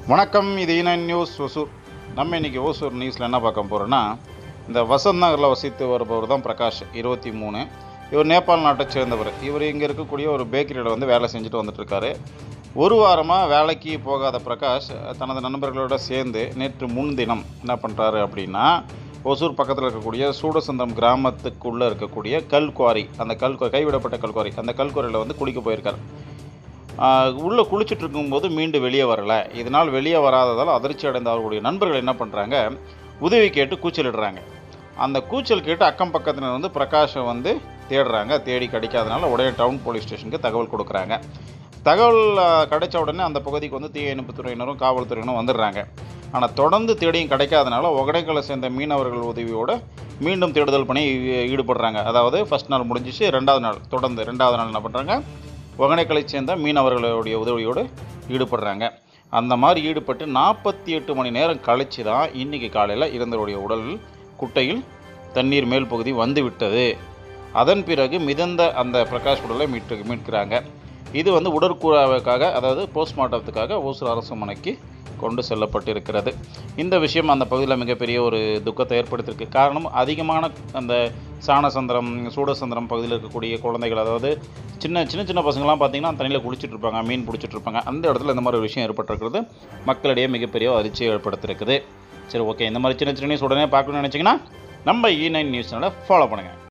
வணக்கம் இது ஈனன் நியூஸ் ஒசூர் நம்ம இன்னைக்கு ஓசூர் நியூஸில் என்ன பார்க்க போகிறோன்னா இந்த வசந்த் நகரில் வசித்து வருபவர் தான் பிரகாஷ் இருபத்தி மூணு இவர் நேபாள் நாட்டை சேர்ந்தவர் இவர் இங்கே இருக்கக்கூடிய ஒரு பேக்கரியில் வந்து வேலை செஞ்சுட்டு வந்துட்டுருக்காரு ஒரு வாரமாக வேலைக்கு போகாத பிரகாஷ் தனது நண்பர்களோட சேர்ந்து நேற்று முன்தினம் என்ன பண்ணுறாரு அப்படின்னா ஒசூர் பக்கத்தில் இருக்கக்கூடிய சூடசந்தம் கிராமத்துக்குள்ளே இருக்கக்கூடிய கல்குவாரி அந்த கல் கைவிடப்பட்ட கல்குவாரி அந்த கல்குவாரியில் வந்து குளிக்க போயிருக்காரு உள்ளே குளிச்சுட்டு இருக்கும்போது மீண்டு வெளியே வரலை இதனால் வெளியே வராததால் அதிர்ச்சி அடைந்த அவர்களுடைய நண்பர்கள் என்ன பண்ணுறாங்க உதவி கேட்டு கூச்சலிடுறாங்க அந்த கூச்சல் கேட்டு அக்கம் பக்கத்தினர் வந்து பிரகாஷை வந்து தேடுறாங்க தேடி கிடைக்காதனால உடனே டவுன் போலீஸ் ஸ்டேஷனுக்கு தகவல் கொடுக்குறாங்க தகவல் ஆ, கிடைச்ச உடனே அந்த பகுதிக்கு வந்து தீயணைப்புத்துறையினரும் காவல்துறையினரும் வந்துடுறாங்க ஆனால் தொடர்ந்து தேடியும் கிடைக்காதனால ஒகடைகளை சேர்ந்த மீனவர்கள் உதவியோடு மீண்டும் தேடுதல் பணி ஈ- ஈடுபடுறாங்க அதாவது ஃபர்ஸ்ட் நாள் முடிஞ்சிச்சு ரெண்டாவது நாள் தொடர்ந்து ரெண்டாவது நாள் என்ன பண்ணுறாங்க ஒகனைகளை சேர்ந்த மீனவர்களுடைய உதவியோடு ஈடுபடுறாங்க அந்த மாதிரி ஈடுபட்டு நாற்பத்தி எட்டு மணி நேரம் கழிச்சு தான் இன்றைக்கி காலையில் இறந்தவருடைய உடல் குட்டையில் தண்ணீர் மேல் பகுதி வந்து விட்டது அதன் பிறகு மிதந்த அந்த பிரகாஷ் உடலை மீட்டு மீட்கிறாங்க இது வந்து உடற்கூறாவுக்காக அதாவது போஸ்ட்மார்ட்டத்துக்காக ஓசூர் அரசுமனைக்கு கொண்டு செல்லப்பட்டிருக்கிறது இந்த விஷயம் அந்த பகுதியில் மிகப்பெரிய ஒரு துக்கத்தை ஏற்படுத்தியிருக்கு காரணம் அதிகமான அந்த சாணசந்திரம் சூடசந்திரம் பகுதியில் இருக்கக்கூடிய குழந்தைகள் அதாவது சின்ன சின்ன சின்ன பசங்களாம் பார்த்தீங்கன்னா தண்ணியில் குளிச்சுட்டு இருப்பாங்க மீன் பிடிச்சிட்டு இருப்பாங்க அந்த இடத்துல இந்த மாதிரி ஒரு விஷயம் ஏற்பட்டிருக்கிறது மக்களிடையே மிகப்பெரிய அதிர்ச்சியை ஏற்படுத்தியிருக்குது சரி ஓகே இந்த மாதிரி சின்ன சின்ன நியூஸ் உடனே பார்க்கணும்னு நினச்சிங்கன்னா நம்ம இ நைன் நியூஸ் சேனலை ஃபாலோ பண்ணுங்கள்